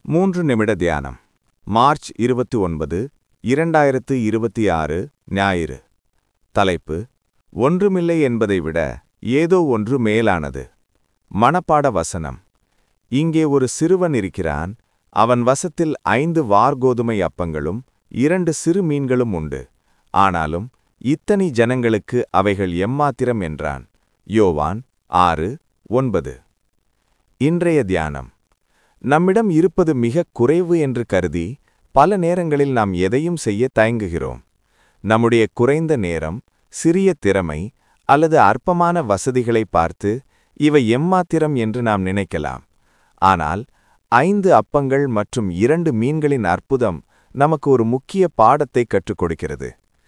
மூன்று நிமிட தியானம் மார்ச் இருபத்தி ஒன்பது இரண்டாயிரத்து இருபத்தி ஆறு ஞாயிறு தலைப்பு ஒன்றுமில்லை என்பதை விட ஏதோ ஒன்று மேலானது மனப்பாட வசனம் இங்கே ஒரு சிறுவன் இருக்கிறான் அவன் வசத்தில் ஐந்து வார்கோதுமை அப்பங்களும் இரண்டு சிறு மீன்களும் உண்டு ஆனாலும் இத்தனை ஜனங்களுக்கு அவைகள் எம்மாத்திரம் என்றான் யோவான் ஆறு ஒன்பது இன்றைய தியானம் நம்மிடம் இருப்பது மிகக் குறைவு என்று கருதி பல நேரங்களில் நாம் எதையும் செய்ய தயங்குகிறோம் நம்முடைய குறைந்த நேரம் சிறிய திறமை அல்லது அற்பமான வசதிகளை பார்த்து இவை எம்மாத்திரம் என்று நாம் நினைக்கலாம் ஆனால் ஐந்து அப்பங்கள் மற்றும் இரண்டு மீன்களின் அற்புதம் நமக்கு ஒரு முக்கிய பாடத்தை கற்றுக் கொடுக்கிறது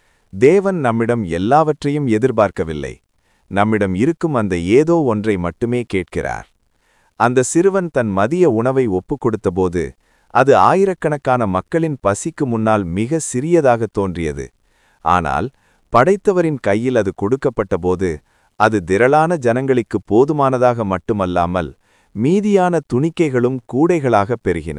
தேவன் நம்மிடம் எல்லாவற்றையும் எதிர்பார்க்கவில்லை நம்மிடம் இருக்கும் அந்த ஏதோ ஒன்றை மட்டுமே கேட்கிறார் அந்த சிறுவன் தன் மதிய உணவை ஒப்புக் கொடுத்தபோது அது ஆயிரக்கணக்கான மக்களின் பசிக்கு முன்னால் மிக சிறியதாக தோன்றியது ஆனால் படைத்தவரின் கையில் அது கொடுக்கப்பட்டபோது அது திரளான ஜனங்களுக்கு போதுமானதாக மட்டுமல்லாமல் மீதியான துணிக்கைகளும் கூடைகளாகப் பெருகின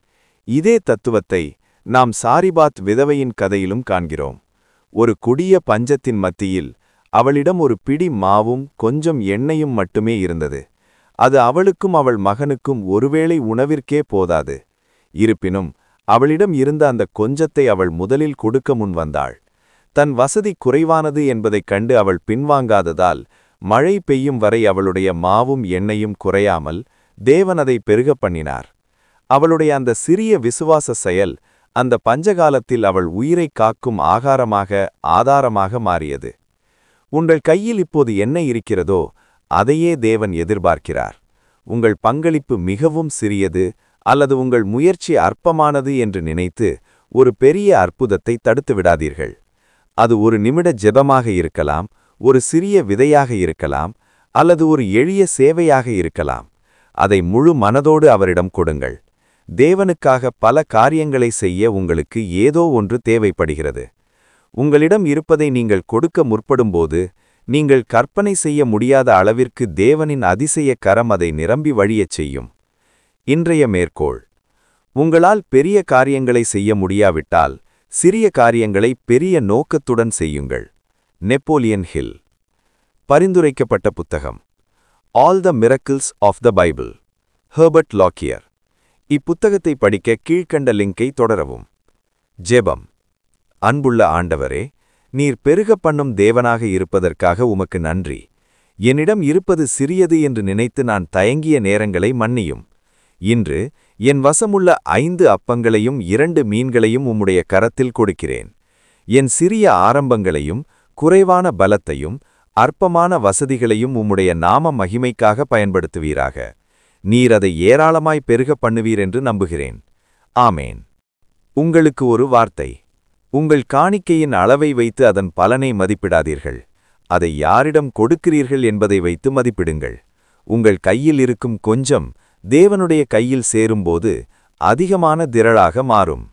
இதே தத்துவத்தை நாம் சாரிபாத் விதவையின் கதையிலும் காண்கிறோம் ஒரு கொடிய பஞ்சத்தின் மத்தியில் அவளிடம் ஒரு பிடி மாவும் கொஞ்சம் எண்ணெயும் மட்டுமே இருந்தது அது அவளுக்கும் அவள் மகனுக்கும் ஒருவேளை உணவிற்கே போதாது இருப்பினும் அவளிடம் இருந்த அந்த கொஞ்சத்தை அவள் முதலில் கொடுக்க முன் வந்தாள் தன் வசதி குறைவானது என்பதைக் கண்டு அவள் பின்வாங்காததால் மழை பெய்யும் வரை அவளுடைய மாவும் எண்ணெயும் குறையாமல் தேவன் அதை பெருகப் பண்ணினார் அவளுடைய அந்த சிறிய விசுவாச செயல் அந்த பஞ்சகாலத்தில் அவள் உயிரைக் காக்கும் ஆகாரமாக ஆதாரமாக மாறியது உங்கள் கையில் இப்போது என்ன இருக்கிறதோ அதையே தேவன் எதிர்பார்க்கிறார் உங்கள் பங்களிப்பு மிகவும் சிறியது அல்லது உங்கள் முயற்சி அற்பமானது என்று நினைத்து ஒரு பெரிய அற்புதத்தை தடுத்து விடாதீர்கள் அது ஒரு நிமிட ஜெபமாக இருக்கலாம் ஒரு சிறிய விதையாக இருக்கலாம் அல்லது ஒரு எளிய சேவையாக இருக்கலாம் அதை முழு மனதோடு அவரிடம் கொடுங்கள் தேவனுக்காக பல காரியங்களை செய்ய உங்களுக்கு ஏதோ ஒன்று தேவைப்படுகிறது உங்களிடம் இருப்பதை நீங்கள் கொடுக்க முற்படும்போது நீங்கள் கற்பனை செய்ய முடியாத அளவிற்கு தேவனின் அதிசய கரம் அதை நிரம்பி வழியச் செய்யும் இன்றைய மேற்கோள் உங்களால் பெரிய காரியங்களை செய்ய முடியாவிட்டால் சிறிய காரியங்களை பெரிய நோக்கத்துடன் செய்யுங்கள் நெப்போலியன் ஹில் பரிந்துரைக்கப்பட்ட புத்தகம் all the miracles of the Bible Herbert Lockyer இப்புத்தகத்தை படிக்க கீழ்க்கண்ட லிங்கை தொடரவும் ஜெபம் அன்புள்ள ஆண்டவரே நீர் பெருக பண்ணும் தேவனாக இருப்பதற்காக உமக்கு நன்றி என்னிடம் இருப்பது சிறியது என்று நினைத்து நான் தயங்கிய நேரங்களை மன்னியும் இன்று என் வசமுள்ள ஐந்து அப்பங்களையும் இரண்டு மீன்களையும் உம்முடைய கரத்தில் கொடுக்கிறேன் என் சிறிய ஆரம்பங்களையும் குறைவான பலத்தையும் அற்பமான வசதிகளையும் உம்முடைய நாம மகிமைக்காக பயன்படுத்துவீராக நீர் அதை ஏராளமாய் பெருக பண்ணுவீர் என்று நம்புகிறேன் ஆமேன் உங்களுக்கு ஒரு வார்த்தை உங்கள் காணிக்கையின் அளவை வைத்து அதன் பலனை மதிப்பிடாதீர்கள் அதை யாரிடம் கொடுக்கிறீர்கள் என்பதை வைத்து மதிப்பிடுங்கள் உங்கள் கையில் இருக்கும் கொஞ்சம் தேவனுடைய கையில் சேரும்போது அதிகமான திரளாக மாறும்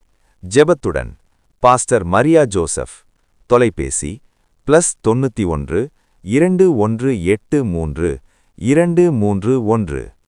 ஜெபத்துடன் பாஸ்டர் மரியா ஜோசப் தொலைபேசி பிளஸ் தொண்ணூற்றி ஒன்று இரண்டு ஒன்று எட்டு மூன்று இரண்டு மூன்று ஒன்று